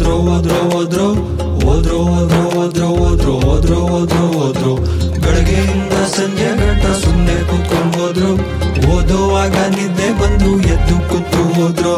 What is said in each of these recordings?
ಓದ್ರೋ ಓದ್ರೋ ಓದ್ರೋ ಓದ್ರೋ ಓದ್ರೋ ಓದ್ರೋ ಓದ್ರೋ ಓದ್ರೋ ಓದ್ರೋ ಓದ್ರೋ ಬೆಳಗ್ಗೆಯಿಂದ ಸಂಜೆ ಗಂಟ ಸುಮ್ಮನೆ ಕೂತ್ಕೊಂಡ್ ಹೋದ್ರು ಓದೋವಾಗ ನಿದ್ದೆ ಬಂದು ಎದ್ದು ಕೂತು ಹೋದ್ರು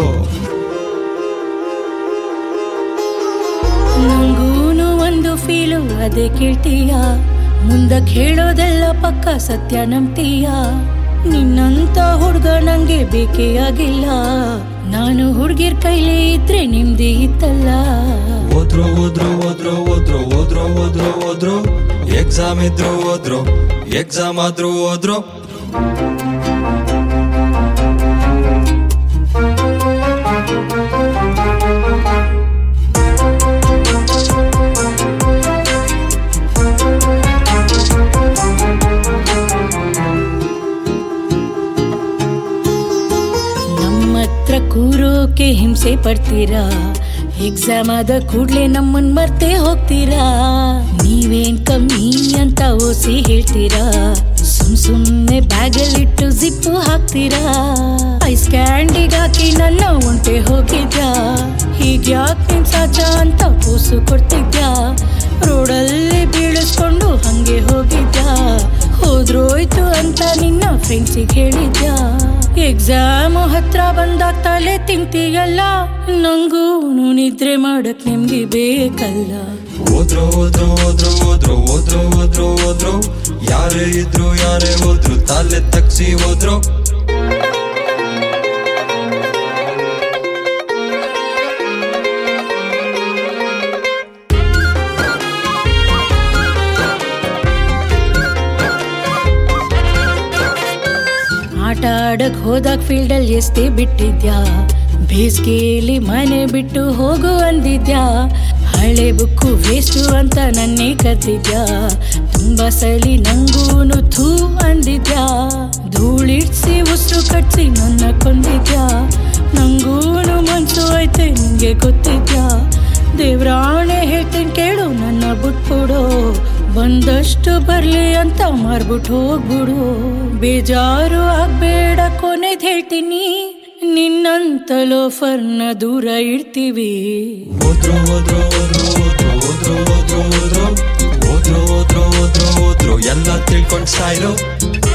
ನಂಗೂನು ಒಂದು ಫೀಲು ಅದೇ ಕೇಳ್ತೀಯ ಮುಂದಕ್ ಹೇಳೋದೆಲ್ಲ ಪಕ್ಕ ಸತ್ಯ ನಂಬ್ತೀಯ ನಿನ್ನಂತ ಹುಡ್ಗ ನಂಗೆ ಬೇಕೇ ಆಗಿಲ್ಲ ನಾನು ಹುಡ್ಗಿರ್ ಕೈಲೇ ಇದ್ರೆ ನಿಮ್ದೇ ಇತ್ತಲ್ಲ ಓದ್ರೋ ಓದ್ರೋ ಓದ್ರೋ ಓದ್ರೋ ಓದ್ರೋ ಓದ್ರೋ ಓದ್ರೋ ಎಕ್ಸಾಮ್ ಇದ್ರು ಓದ್ರೋ ಎಕ್ಸಾಮ್ ಆದ್ರೂ ಓದ್ರೋ ನಮ್ಮ ಹತ್ರ ಕೂರೋಕೆ ಹಿಂಸೆ ಪಡ್ತೀರಾ ಎಕ್ಸಾಮ್ ಆದ ಕೂಡ್ಲೆ ನಮ್ಮನ್ ಮರ್ತೆ ಹೋಗ್ತೀರಾ ನೀವೇನ್ ಕಮ್ಮಿ ಅಂತ ಓಸಿ ಹೇಳ್ತೀರಾ ಸುಮ್ ಸುಮ್ನೆ ಬ್ಯಾಗಲ್ಲಿಟ್ಟು ಜಿಪ್ಪು ಹಾಕ್ತೀರಾ ಐಸ್ ಕ್ಯಾಂಡಿಗ್ ಹಾಕಿ ನನ್ನ ಒಂಟೆ ಹೋಗಿದ್ಯಾ ಹೀಗ್ಯಾಕ್ ನಿನ್ ಸಾಚ ಅಂತ ಕೂಸು ಕೊಡ್ತಿದ್ಯಾ ರೋಡಲ್ಲಿ ಬೀಳಿಸ್ಕೊಂಡು ಹಂಗೆ ಹೋಗಿದ್ಯಾ ಹೋದ್ರೋಯ್ತು ಅಂತ ನಿನ್ನ ಫ್ರೆಂಡ್ಸಿಗೆ ಹೇಳಿದ್ಯಾ ಎಕ್ಸಾಮ್ ಹತ್ರ ಬಂದಾಗ ತಲೆ ತಿಂತೀಯಲ್ಲ ನಂಗೂ ನಿದ್ರೆ ಮಾಡಕ್ ನಿಮ್ಗೆ ಬೇಕಲ್ಲ ಓದ್ರೋ ಓದ್ರೋ ಓದ್ರೋ ಓದ್ರೋ ಓದ್ರೋ ಓದ್ರೋ ಓದ್ರೋ ಯಾರೇ ಇದ್ರು ಯಾರೇ ಹೋದ್ರು ತಲೆ ತಗ್ಸಿ ಹೋದ್ರು ಆಟ ಆಡಕ್ ಹೋದಾಗ ಫೀಲ್ಡಲ್ಲಿ ಎಷ್ಟೇ ಬಿಟ್ಟಿದ್ಯಾ ಬೇಸಿಗೆಯಲ್ಲಿ ಮನೆ ಬಿಟ್ಟು ಹೋಗು ಅಂದಿದ್ಯಾ ಹಳೆ ಬುಕ್ಕು ವೇಸ್ಟು ಅಂತ ನನ್ನೇ ಕರ್ದಿದ್ಯಾ ತುಂಬಾ ಸಲಿ ನಂಗೂನು ಥೂ ಅಂದಿದ್ಯಾ ಧೂಳಿಡ್ಸಿ ಉಸಿರು ಕಟ್ಸಿ ನನ್ನ ಕೊಂದಿದ್ಯಾ ನಂಗೂನು ಮನ್ಸು ಐತೆ ನಿಂಗೆ ಗೊತ್ತಿದ್ಯಾ ದೇವ್ರಾಣೆ ಹೇಳ್ತೀನಿ ಕೇಳು ನನ್ನ ಬಿಟ್ಬಿಡು ಬಂದಷ್ಟು ಬರ್ಲಿ ಅಂತ ಮಾರ್ಬಿಟ್ಟು ಹೋಗ್ಬಿಡು ಬೇಜಾರು ಆಗ್ಬೇಡ ಕೊನೆದ್ ಹೇಳ್ತೀನಿ ನಿನ್ನಂತ ಲೋಫರ್ನ ದೂರ ಇಡ್ತೀವಿ ಓದ್ರೋ ಓದ್ರೋ ಓದ್ರೋ ಓದ್ರೋ ಓದ್ರೋ ಓದ್ರೋ ಓದ್ರೋ ಓದ್ರೋ ಓದ್ರೋ ಓದ್ರೋ ಓದ್ರೋ ಎಲ್ಲ ತಿಳ್ಕೊಂಡ್ ಸಾಯ್ರೋ